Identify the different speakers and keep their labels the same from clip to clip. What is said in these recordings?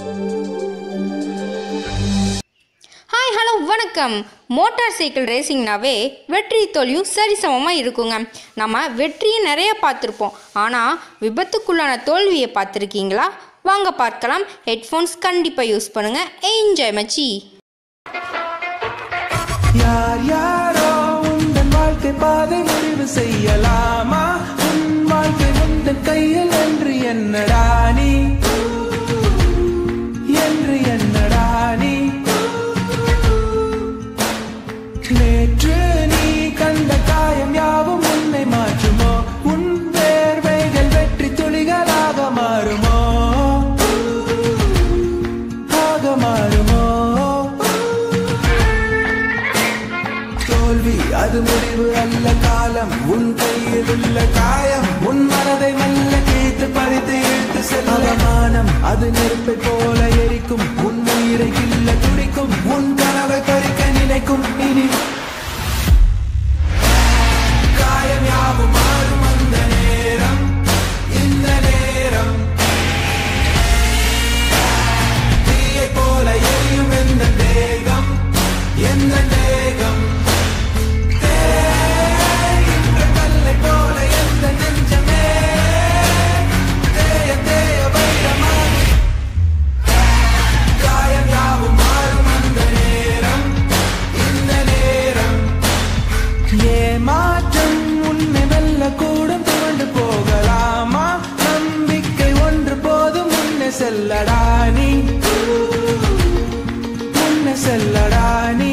Speaker 1: Hi hello வணக்கம் motorcycle ரேசிங்னாவே வெற்றி தோல்வியும் சரிசமமாக இருக்குங்க நம்ம வெற்றியை நிறைய பார்த்துருப்போம் ஆனால் விபத்துக்குள்ளான தோல்வியை பார்த்துருக்கீங்களா வாங்க பார்க்கலாம் ஹெட்ஃபோன்ஸ் கண்டிப்பாக யூஸ் பண்ணுங்கள் என்ஜாய் மச்சி
Speaker 2: யார் யாரோ உந்தன் வாழ்க்கை பாதை முடிவு செய்யலாமா உன் வாழ்க்கை உந்தன் கையில் என்று என்னடா நீ என்று என்னடா நீ நேற்று நீ கண்ட காயம் யாவும் உன்னை மாற்றுமோ உன் வேர்வைகள் வெற்றி துளிகளாக மாறுமோ ஆக மாறுமோ தோல்வி அது முடிவு அல்ல காலம் உன் கையில் உள்ள காயம் உன் மனதை மெல்ல கேட்டு பறித்து இழுத்து செல்ல அவமானம் அது நெருப்பை போல எரிக்கும் உன் உயிரை கில்ல துடிக்கும் உன் கனவை பறிக்க நினைக்கும் இனி காயம் யாவும் மாறும் அந்த நேரம் இந்த நேரம் தீயை போல எரியும் எந்த தேகம் எந்த தேகம் தேய்கின்ற கல்லை போல எந்த நெஞ்சமே தேய தேய வைரமாகி காயம் யாவும் மாறும் அந்த நேரம் இந்த நேரம் ஏமாற்றம் உன்னை வெல்ல கூடும் துவண்டு போகலாமா நம்பிக்கை ஒன்று போதும் முன்னே செல்லடா நீ முன்னே செல்லடா நீ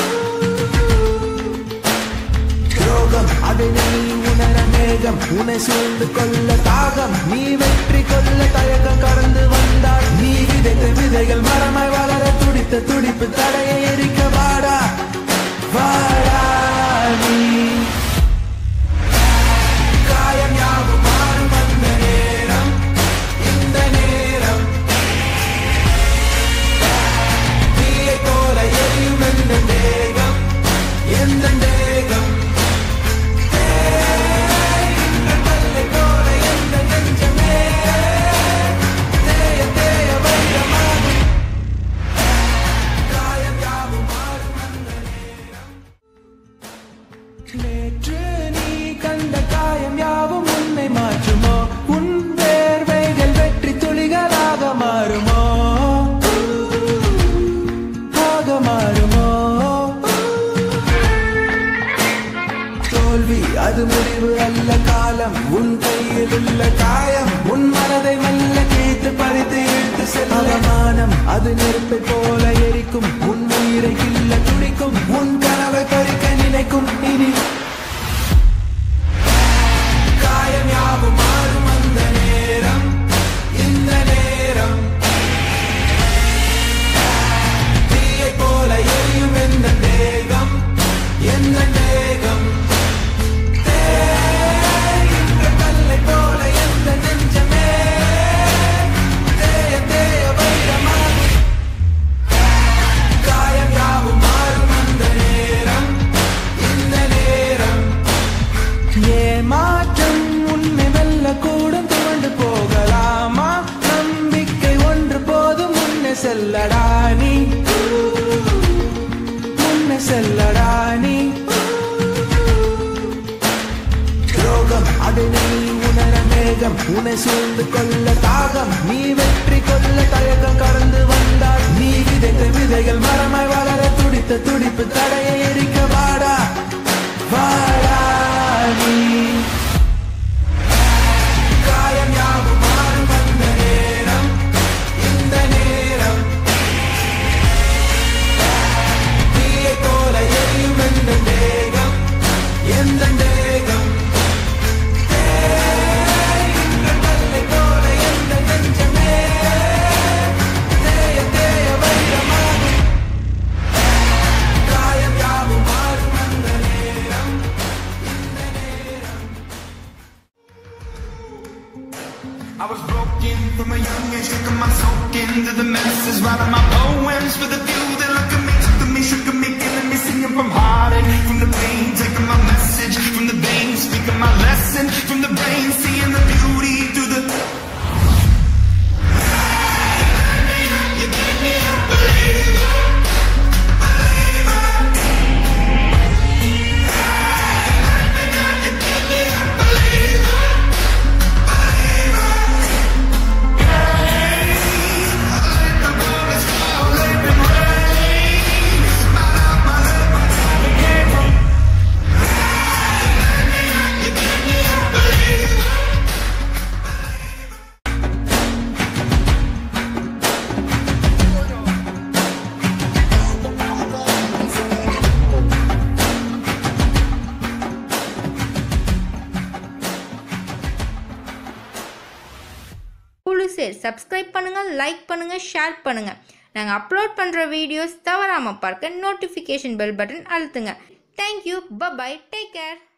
Speaker 2: ரோகம் அதை நீ உணர மேகம் உன்னை சூழ்ந்து கொள்ள தாகம் நீ வெற்றி கொள்ள தயக்கம் கடந்து வந்தால் நீ விதைத்த விதைகள் மரமாய் வளர துடித்த துடிப்பு தடையை எரிக்க வாடா வாடா நீ காயம் யாவும் மாறும் அந்த நேரம் இந்த நேரம் தீயை போல எரியும் எந்த தேகம் எந்த தேகம் தேய்கின்ற கல்லை போல எந்த நெஞ்சமே தேய தேய வைரமாகி காயம் யாவும் மாறும் அந்த நேரம் நேற்று நீ கண்ட காயம் யாவும் உன்னை மாற்றுமோ உன் வேர்வைகள் வெற்றி துளிகளாக மாறுமோ ஆக மாறுமோ தோல்வி அது முடிவு அல்ல காலம் உன் கையில் உள்ள காயம் உன் மனதை மெல்ல கேட்டு பறித்து இழுத்து செல்ல அவமானம் அது நெருப்பை போல எரிக்கும் உன் உயிரை கில்ல துடிக்கும் உன் கனவை பறிக்க நினைக்கும் இனி காயம் யாவும் மாறும் அந்த நேரம் இந்த நேரம் தீயை போல எரியும் எந்த தேகம் எந்த தேகம் தேய்கின்ற கல்லை போல எந்த நெஞ்சமே தேய தேய வைரமாகி காயம் யாவும் மாறும் அந்த நேரம் இந்த நேரம் ஏமாற்றம் உன்னை வெல்ல கூடும் துவண்டு போகலாமா நம்பிக்கை ஒன்று போதும் முன்னே செல்லடா நீ முன்னே செல்லடா நீ ரோகம் அதை நீ உணர மேகம் உன்னை சூழ்ந்து கொள்ள தாகம் நீ வெற்றி கொள்ள தயக்கம் கடந்து வந்தால் நீ விதைத்த விதைகள் மரமாய் வளர துடித்த துடிப்பு தடையை எரிக்க வாடா வாடா நீ காயம் யாவும் மாறும் அந்த நேரம் இந்த நேரம் தீயை போல எரியும் எந்த தேகம் எந்த தேகம் தேய்கின்ற கல்லை போல எந்த நெஞ்சமே தேய தேய வைரமாகி காயம் யாவும் மாறும் அந்த நேரம் இந்த நேரம்
Speaker 3: I was broken from a young age, taking my soak into the masses, writing my poems for the few that look at me, took to me, shook at me, killing me, singing from heartache, from the pain, taking my message from the veins, speaking my lesson from the brain, seeing the beauty through the.
Speaker 1: சரி subscribe பண்ணுங்கள் like பண்ணுங்கள் share பண்ணுங்கள் நாங்கள் upload பண்ணுற videos தவறாமல் பார்க்க notification bell button அழுத்துங்க thank you bye bye take care